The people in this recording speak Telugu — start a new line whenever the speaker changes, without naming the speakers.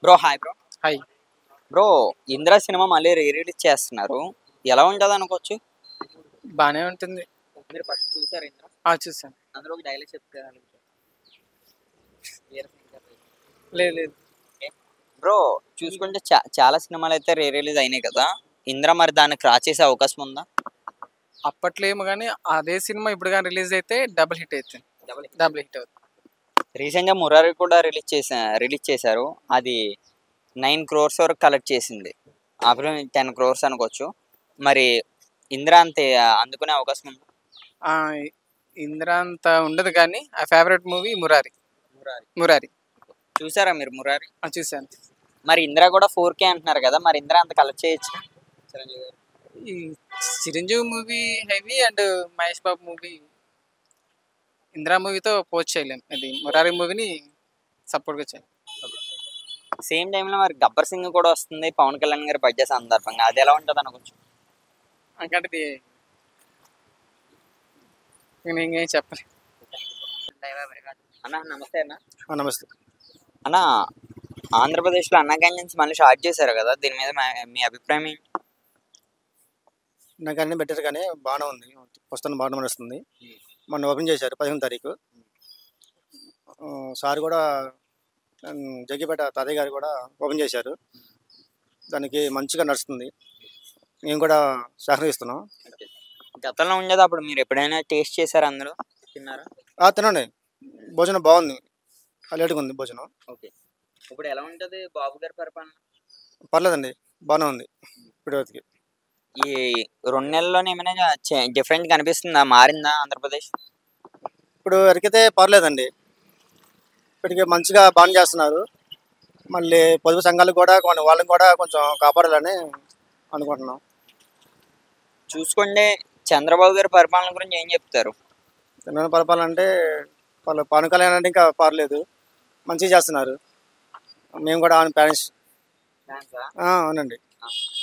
bro hi bro
hi
bro Indra cinema మళ్ళీ రీ రిలీజ్ చేస్తున్నారు ఎలా ఉంటుంది అనుకోవచ్చు
బాగానే ఉంటుంది
మీరు ఫస్ట్ చూసారు ఇంద్ర
ఆ చూసాను
అందులో ఒక డైలాగ్ చెప్తారు
లేదు లేదు
బ్రో చూసుకుంటే చా- చాలా సినిమాలు అయితే రీ రిలీజ్ అయినాయి కదా ఇంద్ర మరి దాన్ని క్రాస్ చేసే అవకాశం ఉందా
అప్పట్లో ఏమో కానీ అదే సినిమా ఇప్పుడు కానీ రిలీజ్ అయితే డబుల్ హిట్ అవుతుంది డబుల్ హిట్ అవుతుంది
రీసెంట్గా మురారి కూడా రిలీజ్ చేసా రిలీజ్ చేశారు అది నైన్ క్రోర్స్ వరకు కలెక్ట్ చేసింది అప్పుడు టెన్ క్రోర్స్ అనుకోవచ్చు మరి ఇంద్ర అంతే అందుకునే అవకాశం ఉందా
ఆ, ఇంద్ర అంత ఉండదు కానీ ఆ ఫేవరెట్ మూవీ మురారి
మురారి
మురారి
చూసారా మీరు మురారి
ఆ చూసాను
మరి ఇంద్ర కూడా ఫోర్ కే అంటున్నారు కదా మరి ఇంద్ర అంత కలెక్ట్ చేయొచ్చు చిరంజీవి గారు
ఈ Chiranjeevi movie heavy and Mahesh Babu movie Indira మూవీతో పోస్ట్ చేయలేం అది మురారి మూవీని సపోర్ట్గా చేయాలి
సేమ్ టైంలో మరి గబ్బర్ సింగ్ కూడా వస్తుంది పవన్ కళ్యాణ్ గారి బడ్జెట్ సందర్భంగా అది ఎలా ఉంటుంది అనుకోవచ్చు
అంటే ఇది నేను ఇంకేం చెప్పలేదు
అన్న నమస్తే అన్న
నమస్తే
అన్న ఆంధ్రప్రదేశ్లో అన్న క్యాంటీన్స్ మళ్ళీ స్టార్ట్ చేశారు కదా దీని మీద మా- మీ అభిప్రాయం ఏంటి
నాకు అన్ని బెటర్ కానీ బాగానే ఉంది ప్రస్తుతం బాగానే నడుస్తుంది మొన్న ఓపెన్ చేశారు పదిహేను తారీఖు ఆ, సార్ కూడా ఉమ్, జగ్గిపేట తాతయ్య గారు కూడా ఓపెన్ చేశారు దానికి మంచిగా నడుస్తుంది మేము కూడా సహకరిస్తున్నాం
గతంలో ఉండేది అప్పుడు మీరు ఎప్పుడైనా టేస్ట్ చేశారా అందులో తిన్నారా
ఆ, తినండి భోజనం బాగుంది లేటుగా ఉంది భోజనం
ఓకే ఇప్పుడు ఎలా ఉంటుంది బాబు గారి పరిపాలన
పర్లేదండి బాగానే ఉంది ఇప్పటివరకు
ఈ రెండు నెలల్లోనే ఏమైనా డిఫరెంట్ కనిపిస్తుందా మారిందా ఆంధ్రప్రదేశ్
ఇప్పుడు వరకైతే పర్లేదండి ఇప్పటికే మంచిగా బాగా చేస్తున్నారు మళ్ళీ పొదుపు సంఘాలు కూడా కొన్ని వాళ్ళని కూడా కొంచెం కాపాడాలని అనుకుంటున్నాం
చూసుకుంటే చంద్రబాబు గారి పరిపాలన గురించి ఏం చెప్తారు
తెలంగాణ పరిపాలన అంటే వాళ్ళు పవన్ కళ్యాణ్ అంటే ఇంకా పర్లేదు మంచిగా చేస్తున్నారు మేము కూడా ఆయన పేరెంట్స్ అవునండి